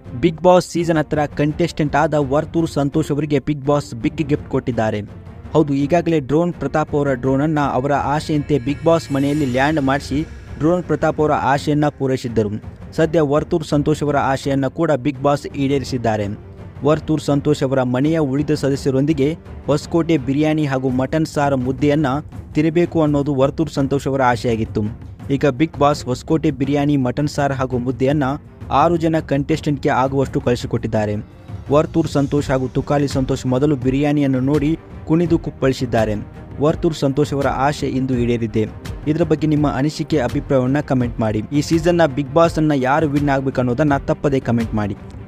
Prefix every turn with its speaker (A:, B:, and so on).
A: big Boss season ಹತ್ರ contestant ಆದ ವರ್ತೂರ್ ಸಂತೋಷ್ ಅವರಿಗೆ ಬಿಗ್ ಬಾಸ್ ಬಿಗ್ ಗಿಫ್ಟ್ ಕೊಟ್ಟಿದ್ದಾರೆ ಹೌದು ಈಗಾಗಲೇ ಡ್ರೋನ್ ಪ್ರತಾಪ್ ಅವರ ಡ್ರೋನನ್ನು ಅವರ ಆಶೆಯಂತೆ ಬಿಗ್ ಬಾಸ್ ಮನೆಯಲ್ಲಿ ಲ್ಯಾಂಡ್ ಮಾಡಿಸಿ ಡ್ರೋನ್ ಪ್ರತಾಪ್ ಅವರ ಆಶೆಯನ್ನು ಪೂರೈಸಿದ್ದರು ಸದ್ಯ ವರ್ತೂರ್ ಸಂತೋಷ್ ಅವರ ಆಶೆಯನ್ನು ಕೂಡ ಬಿಗ್ ಬಾಸ್ ಈಡೇರಿಸಿದ್ದಾರೆ ವರ್ತೂರ್ ಸಂತೋಷ್ ಅವರ ಮನೆಯ ಉಳಿದ ಸದಸ್ಯರೊಂದಿಗೆ ಹೊಸಕೋಟೆ ಬಿರಿಯಾನಿ ಹಾಗೂ ಮಟನ್ ಸಾರ ಮುದ್ದೆಯನ್ನು ತಿನ್ನಬೇಕು ಅನ್ನೋದು ವರ್ತೂರ್ ಸಂತೋಷ್ ಅವರ ಆಶೆಯಾಗಿತ್ತು ಈಗ Bigg Boss Hosakote biryani mutton ಸಾರ್ ಹಾಗೂ ಮುದ್ದೆಯನ್ನು ಆರು ಜನ ಕಂಟೆಸ್ಟೆಂಟ್ಗೆ ಆಗುವಷ್ಟು ಕಳಿಸಿಕೊಟ್ಟಿದ್ದಾರೆ ವರ್ತೂರ್ ಸಂತೋಷ್ ಹಾಗೂ ತುಕಾಲಿ ಸಂತೋಷ್ ಮೊದಲು ಬಿರಿಯಾನಿಯನ್ನು ನೋಡಿ ಕುಣಿದು ಕುಪ್ಪಳಿಸಿದ್ದಾರೆ ವರ್ತೂರ್ ಸಂತೋಷ್ ಅವರ ಆಶೆ ಇಂದು ಈಡೇರಿದೆ ಇದರ ಬಗ್ಗೆ ನಿಮ್ಮ ಅನಿಸಿಕೆ ಅಭಿಪ್ರಾಯವನ್ನು ಕಮೆಂಟ್ ಮಾಡಿ ಈ ಸೀಸನ್ನ ಬಿಗ್ ಬಾಸ್ ಅನ್ನ ಯಾರು ವಿನ್ ಆಗ್ಬೇಕು ಅನ್ನೋದನ್ನ ತಪ್ಪದೇ ಕಮೆಂಟ್ ಮಾಡಿ